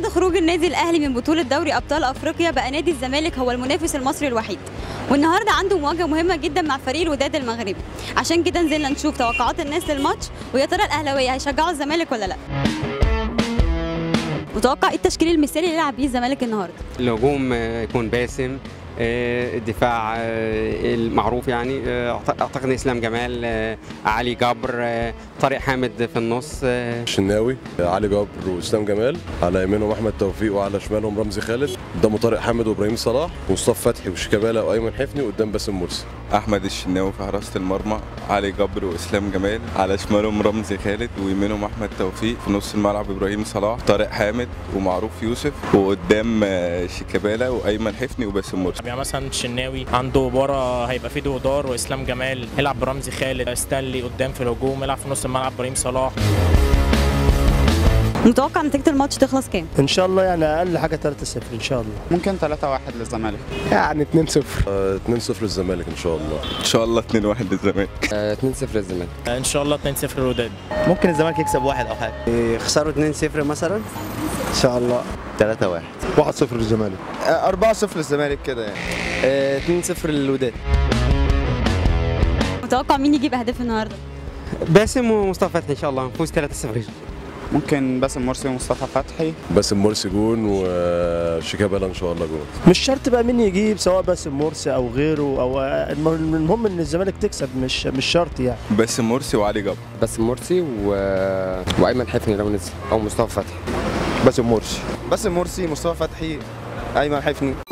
خروج النادي الاهلي من بطوله دوري ابطال افريقيا بقى نادي الزمالك هو المنافس المصري الوحيد والنهارده عنده مواجهه مهمه جدا مع فريق الوداد المغربي عشان كده نزلنا نشوف توقعات الناس للماتش ويا ترى الاهلاويه هيشجعوا الزمالك ولا لا متوقع ايه التشكيل المثالي اللي يلعب بيه الزمالك النهارده الهجوم آه، يكون باسم آه، الدفاع آه، المعروف يعني آه، أعت- اعتقد اسلام جمال آه، علي جبر آه، طارق حامد في النص آه، الشناوي علي جبر واسلام جمال على يمينهم احمد توفيق وعلى شمالهم رمزي خالد قدامه طارق حامد وابراهيم صلاح ومصطفى فتحي وشيكابالا وايمن حفني وقدام باسم مرسي احمد الشناوي في حراسه المرمى علي جبر واسلام جمال على شمالهم رمزي خالد ويمينهم احمد توفيق في نص الملعب ابراهيم صلاح طارق حامد ومعروف يوسف وقدام آه، شيكابالا وايمن حفني وباسم مرسي يعني مثلا الشناوي عنده ورا هيبقى فيه دودار واسلام جمال يلعب برمزي خالد ستانلي قدام في الهجوم يلعب في نص الملعب ابراهيم صلاح متوقع نتيجه الماتش تخلص كام ان شاء الله يعني اقل حاجه 3-0 ان شاء الله ممكن 3-1 للزمالك يعني 2-0 آه، 2-0 للزمالك ان شاء الله ان شاء الله 2-1 للزمالك 2-0 للزمالك ان شاء الله 2-0 الوداد ممكن الزمالك يكسب واحد او حاجه يخسروا 2-0 مثلا ان شاء الله 3-1 1-0 للزمالك 4-0 للزمالك كده يعني 2-0 للوداد متوقع مين يجيب اهداف النهارده باسم ومصطفى فتحي ان شاء الله نفوز 3-0 ممكن باسم مرسي ومصطفى فتحي باسم مرسي جون وشيكابالا ان شاء الله جون مش شرط بقى مين يجيب سواء باسم مرسي او غيره او الم- المهم ان الزمالك تكسب مش مش شرط يعني باسم مرسي وعلي جبر باسم مرسي و... وايمن حفني لو نزل او مصطفى فتحي باسم مرسي باسم مرسي مصطفى فتحي ايمن حفني